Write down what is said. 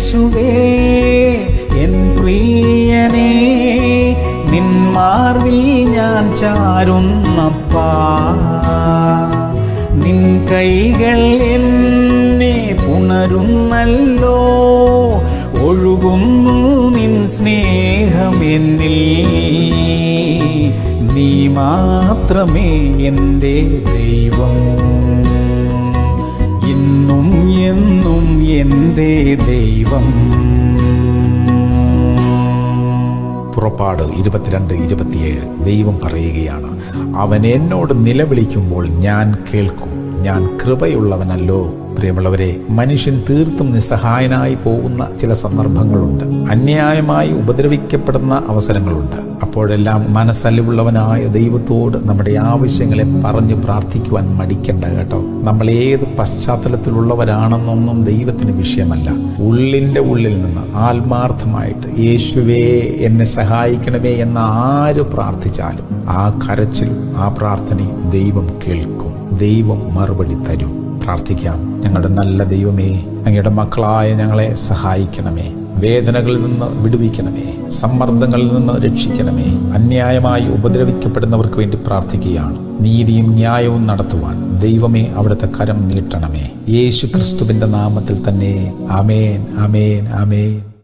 യേശുവേ എൻ പ്രിയനേ നിന്മാർവിൽ ഞാൻ ചാരുന്നപ്പാ നിൻ കൈകൾ എന്നെ പുണരുന്നല്ലോ ഒഴുകുന്നു നിൻ സ്നേഹം എന്നിൽ നീ മാത്രമേ എൻ്റെ ദൈവം ഇന്നും എന്നും എൻ്റെ ദൈവം പുറപ്പാട് ഇരുപത്തിരണ്ട് ഇരുപത്തിയേഴ് ദൈവം പറയുകയാണ് അവൻ എന്നോട് നിലവിളിക്കുമ്പോൾ ഞാൻ കേൾക്കും ഞാൻ കൃപയുള്ളവനല്ലോ പ്രിയമുള്ളവരെ മനുഷ്യൻ തീർത്തും നിസ്സഹായനായി പോകുന്ന ചില സന്ദർഭങ്ങളുണ്ട് അന്യായമായി ഉപദ്രവിക്കപ്പെടുന്ന അവസരങ്ങളുണ്ട് അപ്പോഴെല്ലാം മനസ്സലിവുള്ളവനായ ദൈവത്തോട് നമ്മുടെ ആവശ്യങ്ങളെ പറഞ്ഞു പ്രാർത്ഥിക്കുവാൻ മടിക്കണ്ട കേട്ടോ നമ്മൾ ഏത് പശ്ചാത്തലത്തിലുള്ളവരാണെന്നൊന്നും ദൈവത്തിന് വിഷയമല്ല ഉള്ളിൻ്റെ ഉള്ളിൽ നിന്ന് ആത്മാർത്ഥമായിട്ട് യേശുവേ എന്നെ സഹായിക്കണമേ എന്ന് ആര് പ്രാർത്ഥിച്ചാലും ആ കരച്ചിലും ആ പ്രാർത്ഥനയും ദൈവം കേൾക്കും ദൈവം മറുപടി തരും പ്രാർത്ഥിക്കാം ഞങ്ങളുടെ നല്ല ദൈവമേ അങ്ങയുടെ മക്കളായ ഞങ്ങളെ സഹായിക്കണമേ വേദനകളിൽ നിന്ന് വിടുവിക്കണമേ സമ്മർദ്ദങ്ങളിൽ നിന്ന് രക്ഷിക്കണമേ അന്യായമായി ഉപദ്രവിക്കപ്പെടുന്നവർക്ക് വേണ്ടി പ്രാർത്ഥിക്കുകയാണ് നീതിയും ന്യായവും നടത്തുവാൻ ദൈവമേ അവിടുത്തെ കരം നീട്ടണമേ യേശു ക്രിസ്തുവിന്റെ നാമത്തിൽ തന്നെ അമേൻ അമേൻ അമേൻ